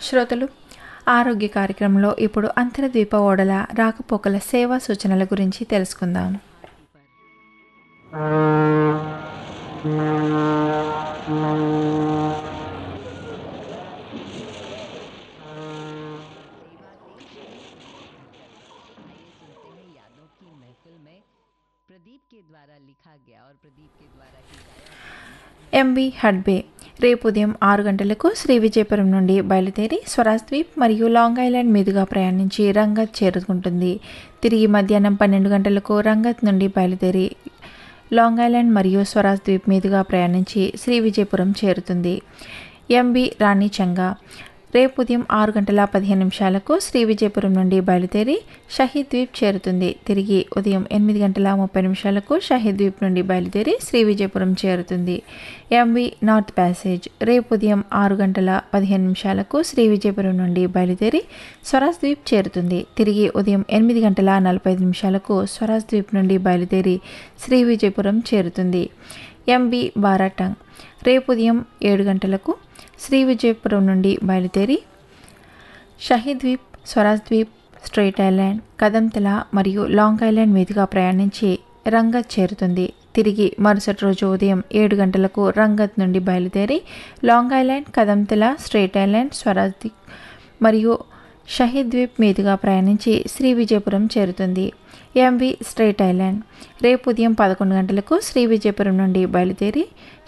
శ్రోతలు ఆరోగ్య కార్యక్రమంలో ఇప్పుడు అంతర్ద్వీప ఓడల రాకపోకల సేవా సూచనల గురించి తెలుసుకుందాం सुनते हैं यादों की महफिल में प्रदीप के द्वारा लिखा गया और प्रदीप के द्वारा ही गाया गया ఎంబీ హడ్బే రేపు ఉదయం ఆరు గంటలకు శ్రీ విజయపురం నుండి బయలుదేరి స్వరాజ్ ద్వీప్ మరియు లాంగ్ ఐలాండ్ మీదుగా ప్రయాణించి రంగత్ చేరుకుంటుంది తిరిగి మధ్యాహ్నం పన్నెండు గంటలకు రంగత్ నుండి బయలుదేరి లాంగ్ ఐలాండ్ మరియు స్వరాజ్ ద్వీప్ మీదుగా ప్రయాణించి శ్రీ విజయపురం చేరుతుంది ఎంబి రాణి చంగా రేపు ఉదయం ఆరు గంటల పదిహేను నిమిషాలకు శ్రీ విజయపురం నుండి బయలుదేరి షహీద్ ద్వీప్ చేరుతుంది తిరిగి ఉదయం ఎనిమిది గంటల ముప్పై నిమిషాలకు షహీద్ ద్వీప్ నుండి బయలుదేరి శ్రీ విజయపురం చేరుతుంది ఎంవి నార్త్ ప్యాసేజ్ రేపు ఉదయం ఆరు గంటల పదిహేను నిమిషాలకు శ్రీ విజయపురం నుండి బయలుదేరి స్వరాజ్ ద్వీప్ చేరుతుంది తిరిగి ఉదయం ఎనిమిది గంటల నలభై ఐదు నిమిషాలకు స్వరాజ్ ద్వీప్ నుండి బయలుదేరి శ్రీ విజయపురం చేరుతుంది ఎంబి బారాటంగ్ రేపు ఉదయం ఏడు గంటలకు శ్రీ విజయపురం నుండి బయలుదేరి షహీద్ ద్వీప్ స్వరాజ్ ద్వీప్ స్ట్రైట్ ఐలాండ్ కదంతల మరియు లాంగ్ ఐలాండ్ మీదుగా ప్రయాణించి రంగత్ చేరుతుంది తిరిగి మరుసటి రోజు ఉదయం ఏడు గంటలకు రంగత్ నుండి బయలుదేరి Long Island Kadamtala Strait Island Swaraj Dweep మరియు షహీద్ ద్వీప్ మీదుగా ప్రయాణించి శ్రీ విజయపురం చేరుతుంది ఎంవి స్ట్రైట్ ఐలాండ్ రేపు ఉదయం పదకొండు గంటలకు శ్రీ విజయపురం నుండి బయలుదేరి